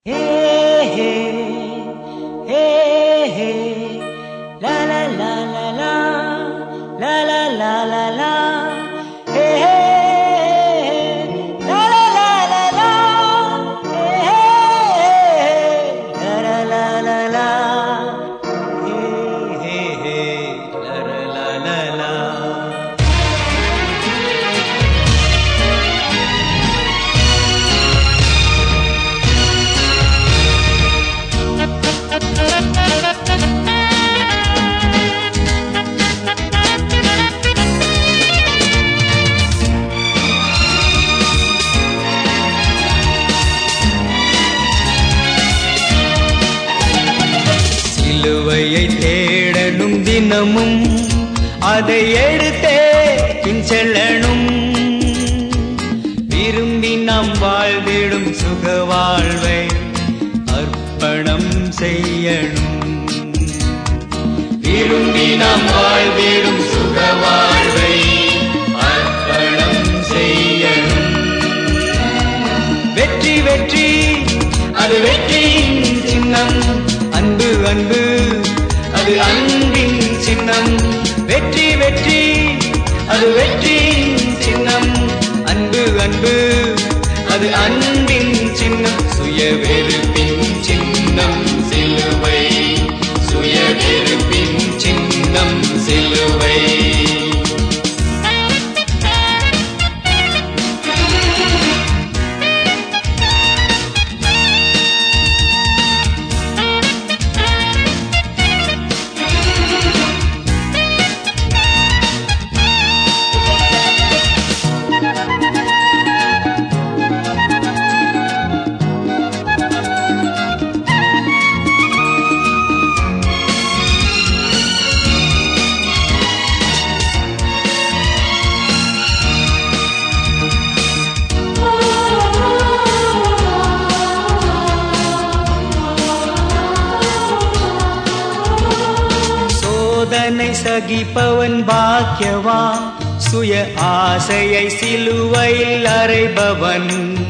சிலுவையை தேடணும் தினமும் அதை எடுத்தே பின் செல்லணும் விரும்பி நாம் வாழ்ந்திடும் சுக வாழ்வை அர்ப்பணம் செய்யணும் விரும்பி நாம் வாழ்ந்திடும் சுக வாழ்வை அர்ப்பணம் செய்யணும் வெற்றி வெற்றி அது வெற்றியின் சின்னம் அன்பு அன்பு அது அன்பின் சின்னம் வெற்றி வெற்றி அது வெற்றியின் சின்னம் அன்பு அன்பு அது அன்பின் சின்னம் சுய வெறுப்பின் சின்னம் சிலுவை சுய வெறுப்பின் சின்னம் சிலுவை சோதனை சகிப்பவன் பாக்கியவான் சுய ஆசையை சிலுவையில் அறைபவன்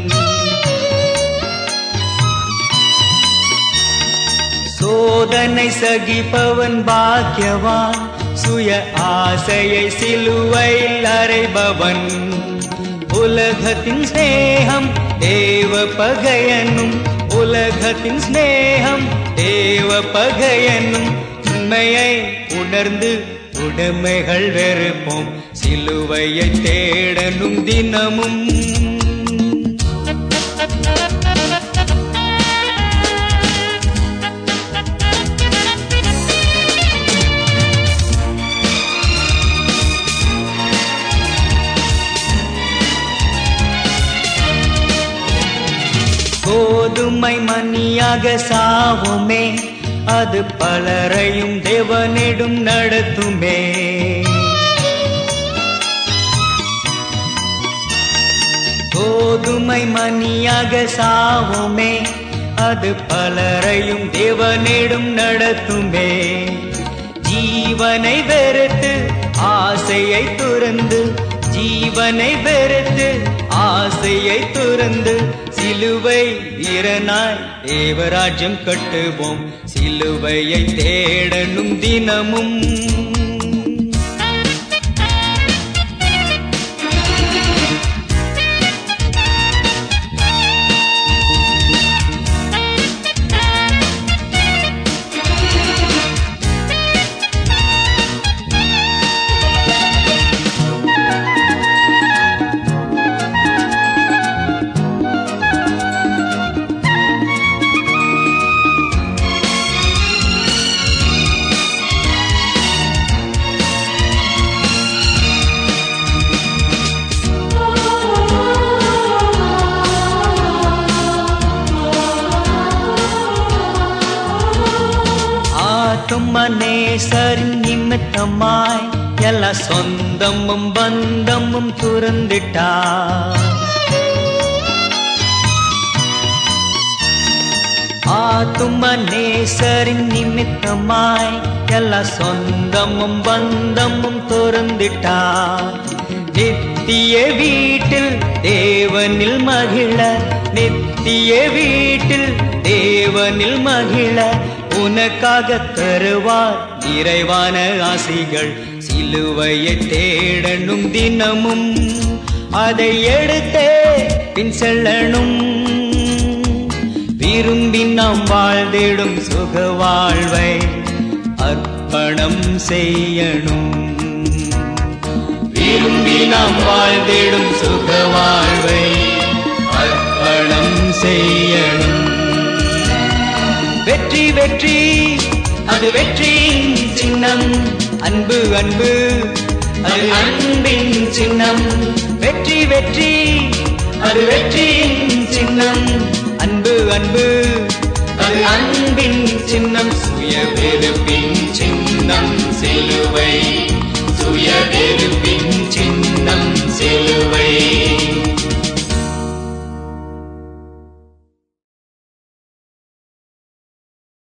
சோதனை சகிப்பவன் பாக்கியவான் சுய ஆசையை சிலுவையில் அறைபவன் உலகத்தின் ஸ்நேகம் தேவ பகையனும் உலகத்தின் ஸ்நேகம் தேவ பகையனும் உண்மையை உணர்ந்து உடைமைகள் வெறுப்போம் சிலுவையை தேடனும் தினமும் கோதுமை மணியாக சாவுமே அது பலரையும் தேவனிடும் நடத்துமே கோதுமை மணியாக சாவுமே அது பலரையும் தேவனிடும் நடத்துமே ஜீவனை வெறுத்து ஆசையை துறந்து ஜீவனை வெறுத்து ஆசையை துறந்து சிலுவை வீரனாய் தேவராஜ்யம் கட்டுவோம் சிலுவையை தேடனும் தினமும் ஆத்துமனேசரின் நிமித்தமாய் எல்லா சொந்தமும் பந்தமும் துறந்துட்டா ஆத்துமனேசரின் நிமித்தமாய் எல்லா சொந்தமும் பந்தமும் துறந்துட்டா நித்திய வீட்டில் தேவனில் மகிழ நித்திய வீட்டில் தேவனில் மகிழ உனக்காக தருவார் நிறைவான ஆசிகள் சிலுவையை தேடணும் தினமும் அதை எடுத்தே பின் செல்லணும் விரும்பி நாம் வாழ்ந்திடும் சுக வாழ்வை அர்ப்பணம் செய்யணும் விரும்பி நாம் வாழ்ந்திடும் சுக வாழ்வை அர்ப்பணம் செய்யணும் வெற்றி வெற்றி அது வெற்றியின் சின்னம் அன்பு அன்பு அது அன்பின் சின்னம் வெற்றி வெற்றி அது வெற்றியின் சின்னம் அன்பு அன்பு அது அன்பின் சின்னம் சுய வெறுப்பின் சின்னம் சிலுவை சுய வெறுப்பின் சின்னம் சிலுவை